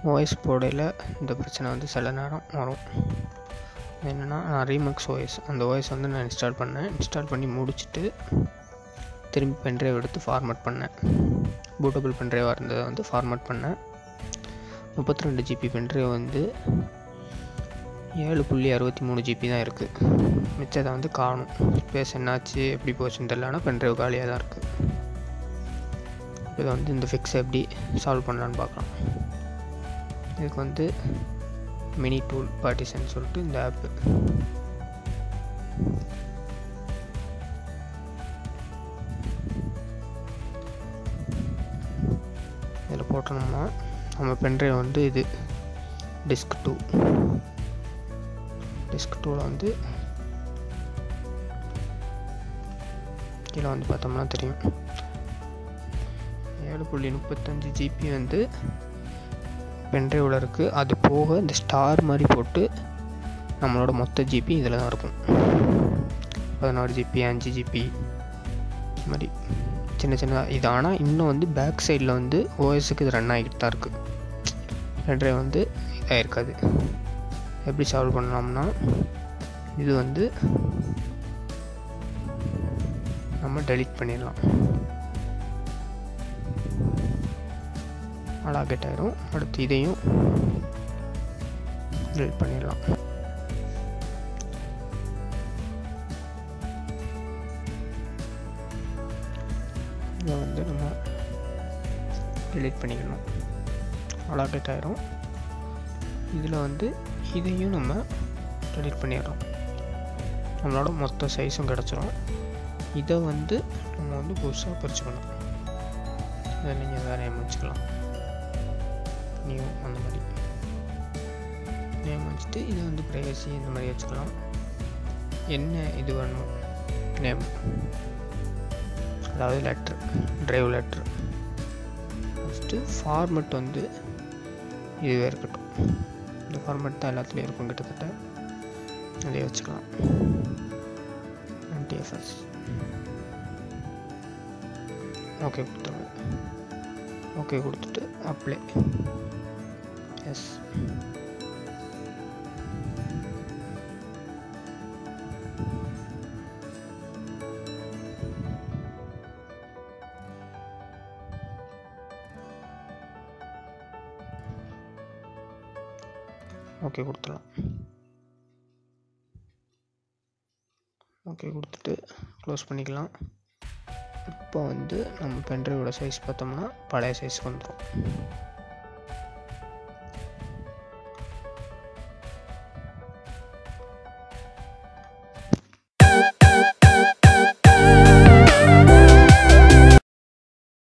OS போடையில் இந்த பிரச்சனை வந்து சில நேரம் வரும் என்னென்னா நான் ரீமக்ஸ் ஓஎஸ் அந்த ஓஎஸ் வந்து நான் இன்ஸ்டால் பண்ணேன் இன்ஸ்டால் பண்ணி முடிச்சுட்டு திரும்பி பென்ட்ரைவ் எடுத்து ஃபார்மேட் பண்ணேன் பூட்டபிள் பென்ட்ரைவாக இருந்ததை வந்து ஃபார்மேட் பண்ணேன் முப்பத்தி ரெண்டு ஜிபி பென்ட்ரைவ் வந்து ஏழு புள்ளி அறுபத்தி மூணு ஜிபி தான் இருக்குது மிச்சத்தை வந்து காணும் ஸ்பேஸ் என்னாச்சு எப்படி போச்சுன்னு தெரியலனா பென்ட்ரைவ் காலியாக தான் இருக்குது இதை வந்து இந்த ஃபிக்ஸை எப்படி சால்வ் பண்ணலான்னு பார்க்கலாம் இதுக்கு வந்து மினி டூல் பார்ட்டிஷன் சொல்லிட்டு இந்த ஆப்பு இதில் போட்டோம்னா நம்ம பென்ட்ரைவ் வந்து இது டிஸ்க் டூ டிஸ்க் டூவில் வந்து கீழே வந்து பார்த்தோம்னா தெரியும் ஏழு புள்ளி முப்பத்தஞ்சு ஜிபி வந்து பென்ட்ரைவில் இருக்குது அது போக இந்த ஸ்டார் மாதிரி போட்டு நம்மளோட மொத்த ஜிபி இதில் தான் இருக்கும் பதினாறு ஜிபி அஞ்சு ஜிபி இந்த மாதிரி சின்ன சின்ன இது ஆனால் இன்னும் வந்து பேக் சைடில் வந்து ஓஎஸுக்கு இது ரன் ஆகிட்டு தான் இருக்குது பென்ட்ரைவ் வந்து இதாக இருக்காது எப்படி சால்வ் பண்ணலாம்னா இது வந்து நம்ம டெலிட் பண்ணிடலாம் அலாகேட் ஆயிரும் அடுத்து இதையும் டெலிட் பண்ணிடலாம் இதை வந்து நம்ம டெலிட் பண்ணிக்கணும் அலாகேட் ஆயிரும் இதில் வந்து இதையும் நம்ம டெலிட் பண்ணிடுறோம் நம்மளோட மொத்த சைஸும் கிடச்சிரும் இதை வந்து நம்ம வந்து புதுசாக பிரிச்சுக்கணும் இதை நீங்கள் வேறு நேம் வச்சுக்கலாம் நியூ அந்த மாதிரி நேம் வச்சுட்டு இதை வந்து ப்ரைவசி இந்த மாதிரி வச்சுக்கலாம் என்ன இது வேணும் நேம் அதாவது letter drive letter first format வந்து இதுவே இருக்கட்டும் இந்த ஃபார்மெட் தான் எல்லாத்துலேயும் இருக்கும் கிட்டத்தட்ட அதே வச்சுக்கலாம் என்டிஎஃப்எஸ் ஓகே கொடுத்துருங்க ஓகே கொடுத்துட்டு அப்ளை எஸ் ஓகே கொடுத்துடலாம் ஓகே கொடுத்துட்டு க்ளோஸ் பண்ணிக்கலாம் இப்போ வந்து நம்ம பென்ட்ரைவோட சைஸ் பார்த்தோம்னா பழைய சைஸ்க்கு வந்துடும்